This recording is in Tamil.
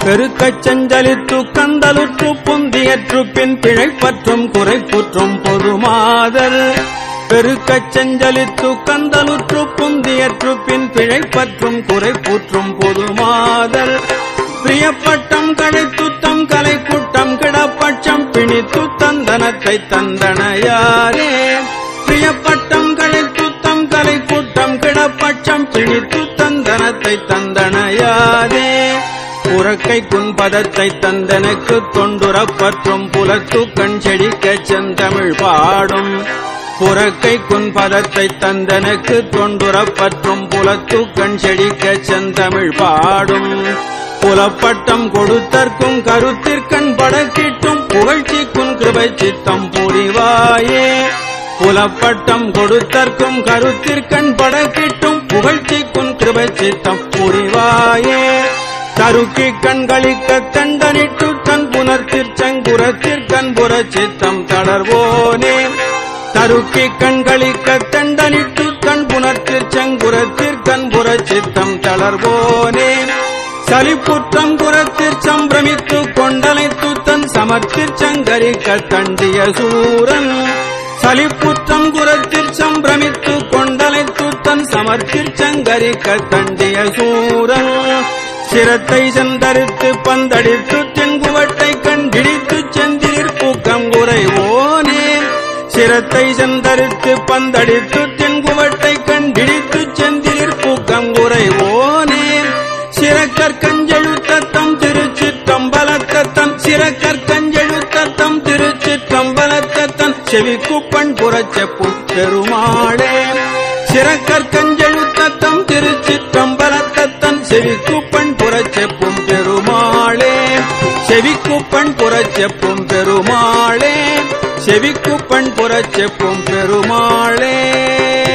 பெருக்கச் செஞ்சலித்து கந்தலுற்று புந்தியற்று பின் பிழைப்பற்றும் குறைப்புற்றும் பொதுமாதல் பெருக்கச் செஞ்சலித்து கந்தலுற்று புந்தியற்று பின் பிழைப்பற்றும் குறைப்புற்றும் பொதுமாதல் பிரியப்பட்டம் கழைத்துத்தம் கலை கூட்டம் கிடப்பட்சம் பிணித்து தந்தனத்தை தந்தனையாரே பிரியப்பட்டம் கழைத்துத்தம் கலை கூட்டம் கிடப்பட்சம் பிணித்து தந்தனத்தை தந்தனையாரே புறக்கை குன்பதத்தை தந்தனுக்கு தொண்டுறப்பற்றும் புலத்து கண் செடிக்கச் செந்தமிழ் பாடும் புறக்கை குன்பதத்தை தந்தனுக்கு தொண்டுறப்பற்றும் புலத்து கண் செடிக்கச் செந்தமிழ் பாடும் புலப்பட்டம் கொடுத்தற்கும் கருத்திற்கண் படக்கிட்டும் புகழ்ச்சிக்கும் கிருபை சித்தம் புரிவாயே புலப்பட்டம் கொடுத்தற்கும் கருத்திற்கண் படக்கிட்டும் புகழ்ச்சிக்கும் கிருபை சித்தம் புரிவாயே தருக்கி கண்களிக்க தண்டனிட்டு தன் புனர்த்திற்சங்குரத்திற்கண் புற சித்தம் தளர்வோனே தருக்கி கண்களிக்க தண்டனிட்டு தன் புனர்த்திற்சங்குரத்திற்கண் புற சித்தம் தளர்வோனே சலிப்புற்றம் குரத்திற் சம்பிரமித்து கொண்டலைத்து தன் சமர்த்திற் சங்கரிக்க தண்டிய சூரன் சலிப்புற்றம் குரத்திற் சம்பிரமித்து கொண்டலைத்து தன் சமர்த்திற் சங்கரிக்க தண்டிய சூரன் சிரத்தை செந்தரித்து பந்தடித்து தென்குவட்டை கண்டிடித்து செந்திலிற் பூக்கம் குறைவோனே சிரத்தை செந்தரித்து பந்தடித்து தென்குவட்டை கண்டிடித்து செந்திலிற் பூக்கம் குறைவோனே சிறக்கற்கஞ்செழுத்தத்தம் திருச்சிற்றம்பலத்தத்தம் சிறக்கற்கஞ்செழுத்தத்தம் திருச்சிற்றம்பலத்தத்தம் செவிக்குப்பண் புறச்செப்பும் பெருமாளே சிறக்கற்கஞ்செழுத்தத்தம் திருச்சிற்றம்பலத்தத்தம் செவிக்குப்பண் புறச்செப்பும் பெருமாளே செவிக்குப்பண் புறச்செப்பும் பெருமாளே செவிக்குப்பண் புறச்செப்பும் பெருமாளே